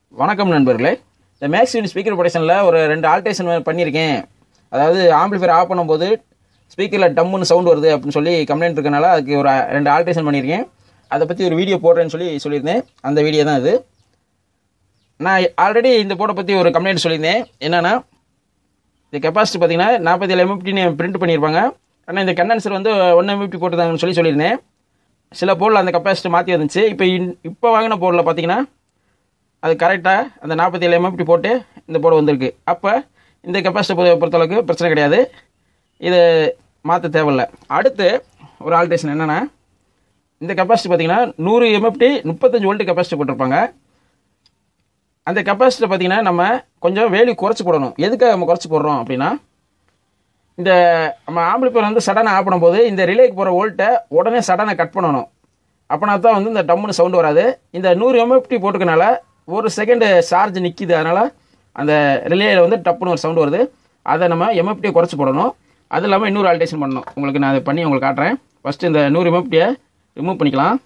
வணக்கம் நண்பர்களே இந்த மேக்ஸ் யூனிட் ஸ்பீக்கர் ப்ரொடக்ஷனில் ஒரு ரெண்டு ஆல்டேஷன் பண்ணியிருக்கேன் அதாவது ஆம்பிளிஃபையர் ஆஃப் பண்ணும்போது ஸ்பீக்கரில் டம்முன்னு சவுண்ட் வருது அப்படின்னு சொல்லி கம்ப்ளைண்ட் இருக்கனால அதுக்கு ஒரு ரெண்டு ஆல்டேஷன் பண்ணியிருக்கேன் அதை பற்றி ஒரு வீடியோ போடுறேன்னு சொல்லி சொல்லியிருந்தேன் அந்த வீடியோ தான் இது நான் ஆல்ரெடி இந்த போர்டை பற்றி ஒரு கம்ப்ளைண்ட் சொல்லியிருந்தேன் என்னென்னா இந்த கெப்பாசிட்டி பார்த்தீங்கன்னா நாற்பத்தி ஏழு எம்எஃப்டின்னு பிரிண்ட் பண்ணியிருப்பாங்க ஆனால் இந்த கண்டென்சர் வந்து ஒன் எம்எஃப்டி போட்டுருந்தாங்கன்னு சொல்லி சொல்லியிருந்தேன் சில போர்டில் அந்த கெப்பாசிட்டி மாற்றி வந்துச்சு இப்போ இப்போ வாங்கின போர்டில் பார்த்தீங்கன்னா அது கரெக்டாக அந்த நாற்பத்தி ஏழு எம்எஃப்டி போட்டு இந்த போர்டு வந்திருக்கு அப்போ இந்த கெப்பாசிட்டி பொறுத்தளவுக்கு பிரச்சனை கிடையாது இது மாற்ற தேவையில்ல அடுத்து ஒரு ஆல்ட்ரேஷன் என்னென்னா இந்த கெப்பாசிட்டி பார்த்தீங்கன்னா நூறு எம்எஃப்டி முப்பத்தஞ்சு வோல்ட் கெப்பாசிட்டி போட்டிருப்பாங்க அந்த கெப்பாசிட்டி பார்த்தீங்கன்னா நம்ம கொஞ்சம் வேல்யூ குறைச்சி போடணும் எதுக்காக நம்ம குறைச்சி போடுறோம் அப்படின்னா இந்த நம்ம ஆம்பிளிஃபையர் வந்து சடனாக ஆஃப் பண்ணும்போது இந்த ரிலேக்கு போகிற வோல்ட்டை உடனே சடனாக கட் பண்ணணும் அப்போனா தான் வந்து இந்த டம்முன்னு சவுண்டு வராது இந்த நூறு எம்எஃப்டி போட்டுக்கனால ஒரு செகண்டு சார்ஜ் நிற்கிது அதனால் அந்த ரிலேயில் வந்து டப்புன்னு ஒரு சவுண்டு வருது அதை நம்ம எம்எஃப்டியை குறைச்சி போடணும் அது இல்லாமல் இன்னொரு ஆல்டேஷன் பண்ணணும் உங்களுக்கு நான் அதை பண்ணி உங்களுக்கு காட்டுறேன் ஃபஸ்ட்டு இந்த நூறு எம்எஃப்டியை ரிமூவ் பண்ணிக்கலாம்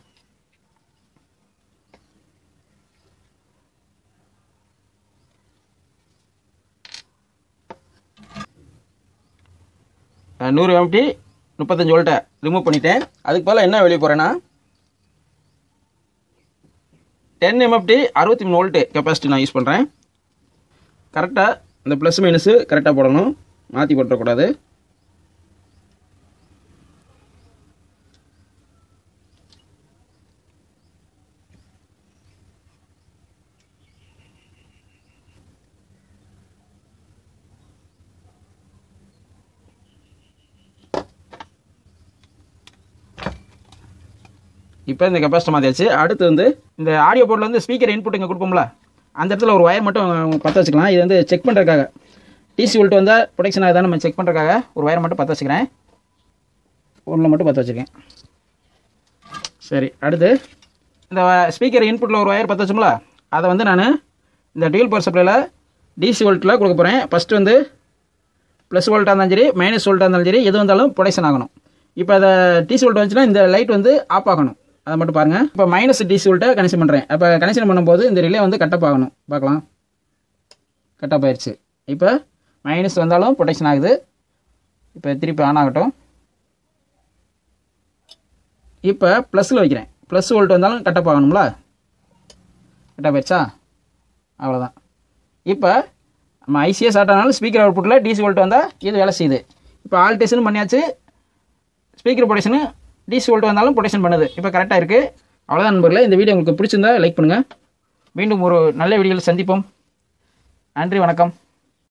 நூறு எம்டி முப்பத்தஞ்சு வோல்ட்டை ரிமூவ் பண்ணிட்டேன் அதுக்கு பதிலாக என்ன வெளியே போகிறேன்னா டென் எம்எஃப்டி அறுபத்தி மூணு வோல்ட்டு கெப்பாசிட்டி நான் யூஸ் பண்ணுறேன் கரெக்டாக இந்த ப்ளஸ் மைனஸு கரெக்டாக போடணும் மாற்றி போட்டுறக்கூடாது இப்போ இந்த கெப்பாசிட்டி மாற்றியாச்சு அடுத்து வந்து இந்த ஆடியோ போர்டில் வந்து ஸ்பீக்கர் இன்புட் இங்கே கொடுப்போம்ல அந்த இடத்துல ஒரு ஒயர் மட்டும் பற்ற வச்சுக்கலாம் இது வந்து செக் பண்ணுறதுக்காக டிசி வோல்ட் வந்தால் ப்ரொடக்ஷன் ஆகுதா நம்ம செக் பண்ணுறதுக்காக ஒரு ஒயர் மட்டும் பற்ற வச்சுக்கிறேன் ஒன்றில் மட்டும் பற்ற வச்சுருக்கேன் சரி அடுத்து இந்த ஸ்பீக்கர் இன்புட்டில் ஒரு ஒயர் பற்ற வச்சோம்ல அதை வந்து நான் இந்த டியூல் பவர் சப்ளையில் டிசி வோல்ட்டில் கொடுக்க போகிறேன் ஃபஸ்ட்டு வந்து ப்ளஸ் வோல்ட்டாக இருந்தாலும் சரி மைனஸ் வோல்ட்டாக இருந்தாலும் சரி எது வந்தாலும் ப்ரொடக்ஷன் ஆகணும் இப்போ அதை டிசி வோல்ட் வந்துச்சுன்னா இந்த லைட் வந்து ஆஃப் ஆகணும் அதை மட்டும் பாருங்கள் இப்போ மைனஸ் டிசி வோல்ட்டை கனெக்ஷன் பண்ணுறேன் அப்போ கனெக்ஷன் பண்ணும்போது இந்த ரிலே வந்து கட்டப் ஆகணும் பார்க்கலாம் கட்டப் ஆயிடுச்சு இப்போ மைனஸ் வந்தாலும் ப்ரொடெக்ஷன் ஆகுது இப்போ திருப்பி ஆன் ஆகட்டும் இப்போ ப்ளஸில் வைக்கிறேன் ப்ளஸ் வோல்ட் வந்தாலும் கட்டப் ஆகணும்ல கட்டப் ஆயிடுச்சா அவ்வளோதான் இப்போ நம்ம ஐசிஎஸ் ஆட்டானாலும் ஸ்பீக்கர் அவுட்புட்டில் டிசி வோல்ட் வந்தால் இது வேலை செய்யுது இப்போ ஆல்டேஷனும் பண்ணியாச்சு ஸ்பீக்கர் ப்ரொடக்ஷனு டிசி வோல்ட் வந்தாலும் ப்ரொடக்ஷன் பண்ணுது இப்போ கரெக்டாக இருக்குது அவ்வளோதான் நண்பர்களே இந்த வீடியோ உங்களுக்கு பிடிச்சிருந்தா லைக் பண்ணுங்கள் மீண்டும் ஒரு நல்ல வீடியோவில் சந்திப்போம் நன்றி வணக்கம்